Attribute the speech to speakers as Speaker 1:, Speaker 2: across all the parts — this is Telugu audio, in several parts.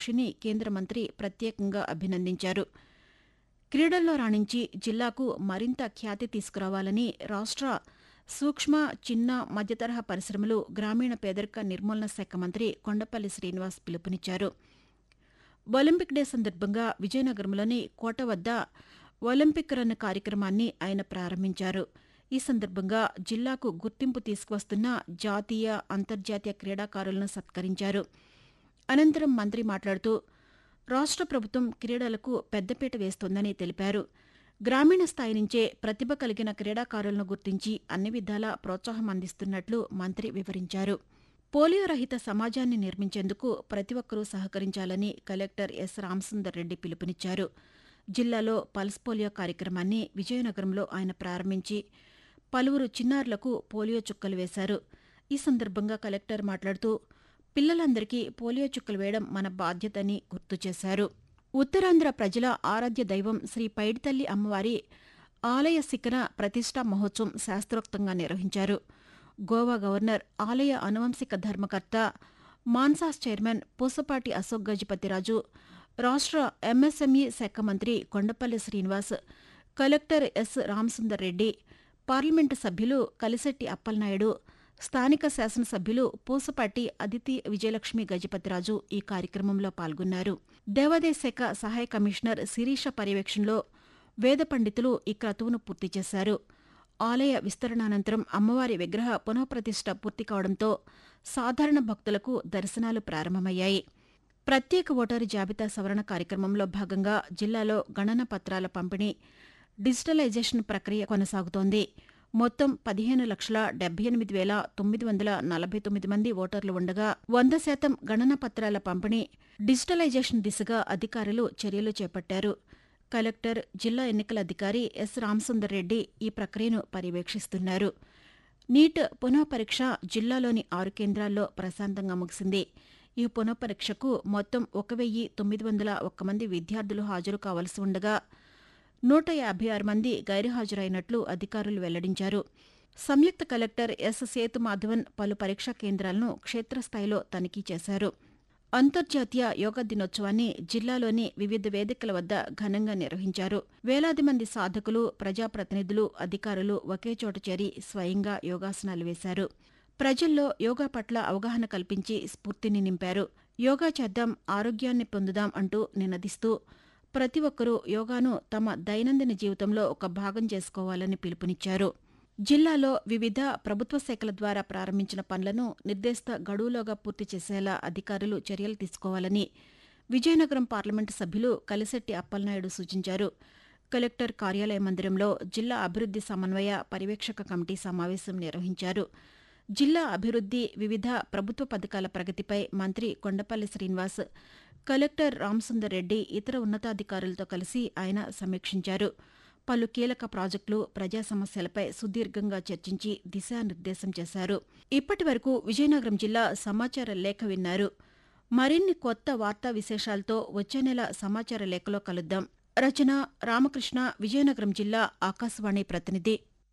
Speaker 1: కృషిని కేంద్ర మంత్రి ప్రత్యేకంగా అభినందించారు క్రీడల్లో రాణించి జిల్లాకు మరింత ఖ్యాతి తీసుకురావాలని రాష్ట్ర సూక్ష్మ చిన్న మధ్యతరహా పరిశ్రమలు గ్రామీణ పేదరిక నిర్మూలన శాఖ మంత్రి కొండపల్లి శ్రీనివాస్ పిలుపునిచ్చారు ఒలింపిక్ డే సందర్భంగా విజయనగరంలోని కోట వద్ద ఒలింపిక్ రన్ కార్యక్రమాన్ని ఆయన ప్రారంభించారు ఈ సందర్భంగా జిల్లాకు గుర్తింపు తీసుకువస్తున్న జాతీయ అంతర్జాతీయ క్రీడాకారులను సత్కరించారు అనంతరం మంత్రి మాట్లాడుతూ రాష్ట్ర ప్రభుత్వం క్రీడలకు పెద్దపీట వేస్తోందని తెలిపారు గ్రామీణ స్థాయి నుంచే ప్రతిభ కలిగిన క్రీడాకారులను గుర్తించి అన్ని విధాలా ప్రోత్సాహం అందిస్తున్నట్లు మంత్రి వివరించారు పోలియో రహిత సమాజాన్ని నిర్మించేందుకు ప్రతి ఒక్కరూ సహకరించాలని కలెక్టర్ ఎస్ రామసుందర్ రెడ్డి పిలుపునిచ్చారు జిల్లాలో పల్స్ పోలియో కార్యక్రమాన్ని విజయనగరంలో ఆయన ప్రారంభించి పలువురు చిన్నారులకు పోలియో చుక్కలు వేశారు ఈ సందర్భంగా కలెక్టర్ మాట్లాడుతూ పిల్లలందరికీ పోలియో చుక్కలు వేయడం మన బాధ్యతని గుర్తు చేశారు ఉత్తరాంధ్ర ప్రజల ఆరాధ్య దైవం శ్రీ పైడితల్లి అమ్మవారి ఆలయ శిఖర ప్రతిష్టా మహోత్సవం శాస్త్రోక్తంగా నిర్వహించారు గోవా గవర్నర్ ఆలయ అనువంశిక ధర్మకర్త మాన్సాస్ చైర్మన్ పూసపాటి అశోక్ గజపతిరాజు రాష్ట్ర ఎంఎస్ఎంఈ శాఖ మంత్రి Kondapalli Srinivas collector S Ramasundar Reddy parliament సభ్యులు కలిశెట్టి అప్పలనాయుడు స్థానిక శాసనసభ్యులు పూసపాటి అదితి విజయలక్ష్మి గజపతిరాజు ఈ కార్యక్రమంలో పాల్గొన్నారు దేవాదాయ శాఖ సహాయ కమిషనర్ శిరీష పర్యవేక్షణలో వేద పండితులు ఈ క్రతువును పూర్తి చేశారు ఆలయ విస్తరణానంతరం అమ్మవారి విగ్రహ పునఃప్రతిష్ఠ పూర్తి కావడంతో సాధారణ భక్తులకు దర్శనాలు ప్రారంభమయ్యాయి ప్రత్యేక ఓటరు జాబితా సవరణ కార్యక్రమంలో భాగంగా జిల్లాలో గణన పత్రాల పంపిణీ డిజిటలైజేషన్ ప్రక్రియ కొనసాగుతోంది మొత్తం పదిహేను లక్షల డెబ్బై ఎనిమిది వేల తొమ్మిది వందల నలభై తొమ్మిది మంది ఓటర్లు ఉండగా వంద శాతం గణన పత్రాల పంపిణీ డిజిటలైజేషన్ దిశగా అధికారులు చర్యలు చేపట్టారు కలెక్టర్ జిల్లా ఎన్నికల అధికారి ఎస్ రామసుందర్ రెడ్డి ఈ ప్రక్రియను పర్యవేక్షిస్తున్నారు నీట్ పునఃపరీక్ష జిల్లాలోని ఆరు కేంద్రాల్లో ప్రశాంతంగా ముగిసింది ఈ పునఃపరీక్షకు మొత్తం ఒక వెయ్యి తొమ్మిది వందల ఒక్క మంది విద్యార్థులు హాజరు కావలసి ఉండగా నూట యాభై ఆరు మంది గైరుహాజరైనట్లు అధికారులు వెల్లడించారు సంయుక్త కలెక్టర్ ఎస్ సేతు మాధవన్ పలు పరీక్షా కేంద్రాలను క్షేత్రస్థాయిలో తనిఖీ చేశారు అంతర్జాతీయ యోగా దినోత్సవాన్ని జిల్లాలోని వివిధ వేదికల వద్ద ఘనంగా నిర్వహించారు వేలాది మంది సాధకులు ప్రజాప్రతినిధులు అధికారులు ఒకే చోట చేరి స్వయంగా యోగాసనాలు వేశారు ప్రజల్లో యోగా పట్ల అవగాహన కల్పించి స్ఫూర్తిని నింపారు యోగా చేద్దాం ఆరోగ్యాన్ని పొందుదాం అంటూ నినదిస్తూ ప్రతి ఒక్కరూ యోగాను తమ దైనందిన జీవితంలో ఒక భాగం చేసుకోవాలని పిలుపునిచ్చారు జిల్లాలో వివిధ ప్రభుత్వ శాఖల ద్వారా ప్రారంభించిన పనులను నిర్దేశిత గడువులోగా పూర్తి చేసేలా అధికారులు చర్యలు తీసుకోవాలని విజయనగరం పార్లమెంటు సభ్యులు కలిశెట్టి అప్పలనాయుడు సూచించారు కలెక్టర్ కార్యాలయ మందిరంలో జిల్లా అభివృద్ది సమన్వయ పర్యవేక్షక కమిటీ సమావేశం నిర్వహించారు జిల్లా అభివృద్ది వివిధ ప్రభుత్వ పథకాల ప్రగతిపై మంత్రి కొండపల్లి శ్రీనివాస్ కలెక్టర్ రామసుందర్ రెడ్డి ఇతర ఉన్నతాధికారులతో కలిసి ఆయన సమీక్షించారు పలు కీలక ప్రాజెక్టులు ప్రజా సమస్యలపై సుదీర్ఘంగా చర్చించి దిశానిర్దేశం చేశారు ఇప్పటి వరకు విజయనగరం జిల్లా సమాచార లేఖ విన్నారు మరిన్ని కొత్త వార్తా విశేషాలతో వచ్చే నెల సమాచార లేఖలో కలుద్దాం రచన రామకృష్ణ విజయనగరం జిల్లా ఆకాశవాణి ప్రతినిధి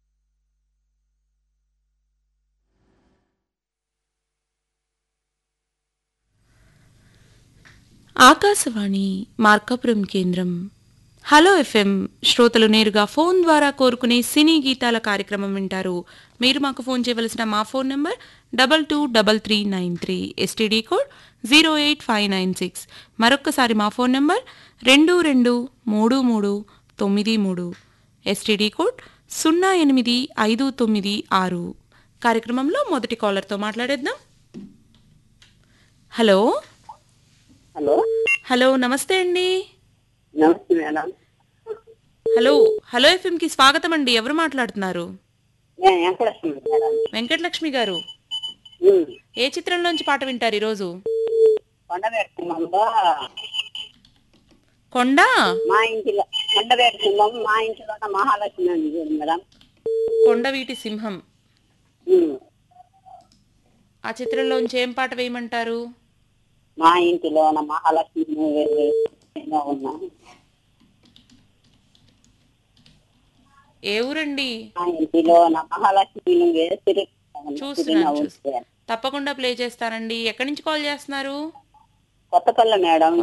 Speaker 2: ఆకాశవాణి మార్కాపురం కేంద్రం హలో ఎఫ్ఎం శ్రోతలు నేరుగా ఫోన్ ద్వారా కోరుకునే సినీ గీతాల కార్యక్రమం వింటారు మీరు మాకు ఫోన్ చేయవలసిన మా phone number double two double three nine three STD code zero eight five nine six మరొక్కసారి మా ఫోన్ నంబర్ రెండు రెండు మూడు మూడు తొమ్మిది మూడు ఎస్టీడీ కోడ్ సున్నా ఎనిమిది ఐదు తొమ్మిది ఆరు కార్యక్రమంలో మొదటి కాలర్తో మాట్లాడేద్దాం హలో
Speaker 3: హలో
Speaker 2: హలో నమస్తే అండి
Speaker 3: నమస్తే మేడం
Speaker 2: హలో హలో ఎఫ్ఎం కి స్వాగతం అండి ఎవరు మాట్లాడుతున్నారు
Speaker 3: నేను వెంకటలక్ష్మి మేడం
Speaker 2: వెంకటలక్ష్మి గారు
Speaker 3: ఉమ్.
Speaker 2: ఏ చిత్రంలోంచి పాట వింటారు ఈరోజు
Speaker 3: కొండవేట సింహంలో
Speaker 2: కొండ
Speaker 3: మా ఇంటిలో కొండవేట సింహం మా ఇంటిలో ఉన్న మహాలక్ష్మి అని చూడు మేడం
Speaker 2: కొండవీటి సింహం
Speaker 3: ఉమ్.
Speaker 2: ఆ చిత్రంలోంచి ఏం పాట వేయమంటారు
Speaker 3: మా ఇంటిలో ఉన్న మహాలక్ష్మి వెళ్ళి ఉన్నా
Speaker 2: ఏ ఊరండి
Speaker 3: మా ఇంటిలో ఉన్న మహాలక్ష్మి నువ్వే తిరిగి
Speaker 2: చూస్తున్నాను చూస్తున్నాను తప్పకుండా ప్లే చేస్తానండి ఎక్కడి నుంచి కాల్ చేస్తున్నారు
Speaker 3: కొత్తపల్లి మేడం